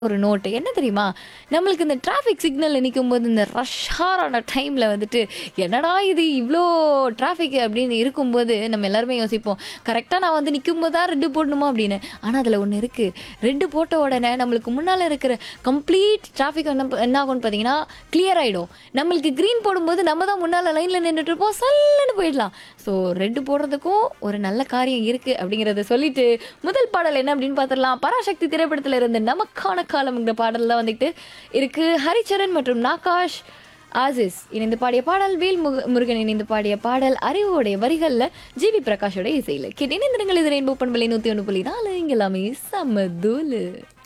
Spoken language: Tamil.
ஒரு நோட்டு என்ன தெரியுமா நம்மளுக்கு இந்த டிராஃபிக் சிக்னலில் நிற்கும்போது இந்த ரஷ்ஷாரான டைமில் வந்துட்டு என்னடா இது இவ்வளோ டிராஃபிக் அப்படின்னு இருக்கும்போது நம்ம எல்லாருமே யோசிப்போம் கரெக்டாக நான் வந்து நிற்கும்போது தான் ரெட்டு போடணுமா அப்படின்னு ஆனால் அதில் ஒன்று இருக்குது ரெட்டு போட்ட உடனே நம்மளுக்கு முன்னால் இருக்கிற கம்ப்ளீட் டிராஃபிக் என்ன என்ன ஆகும்னு பார்த்தீங்கன்னா கிளியர் ஆகிடும் நம்மளுக்கு க்ரீன் போடும்போது நம்ம தான் முன்னால் லைனில் நின்றுட்டு இருப்போம் சல்லுன்னு போயிடலாம் ஸோ ரெட்டு போடுறதுக்கும் ஒரு நல்ல காரியம் இருக்குது அப்படிங்கிறத சொல்லிட்டு முதல் பாடல் என்ன அப்படின்னு பார்த்துடலாம் பராசக்தி திரைப்படத்தில் இருந்து நமக்கான காலம்ங்கிற பாடலில் வந்துட்டு இருக்கு ஹரிச்சரன் மற்றும் நாகாஷ் ஆசிஸ் இணைந்து பாடிய பாடல் வேல் முக முருகன் இணைந்து பாடிய பாடல் அறிவோடைய வரிகளில் ஜிவி பிரகாஷோட இசையில் கேட்டு இணைந்திருங்கள் இது ரெயின்போ பண்பலை நூற்றி ஒன்று புள்ளி நாலு இங்கே எல்லாமே சமதூலு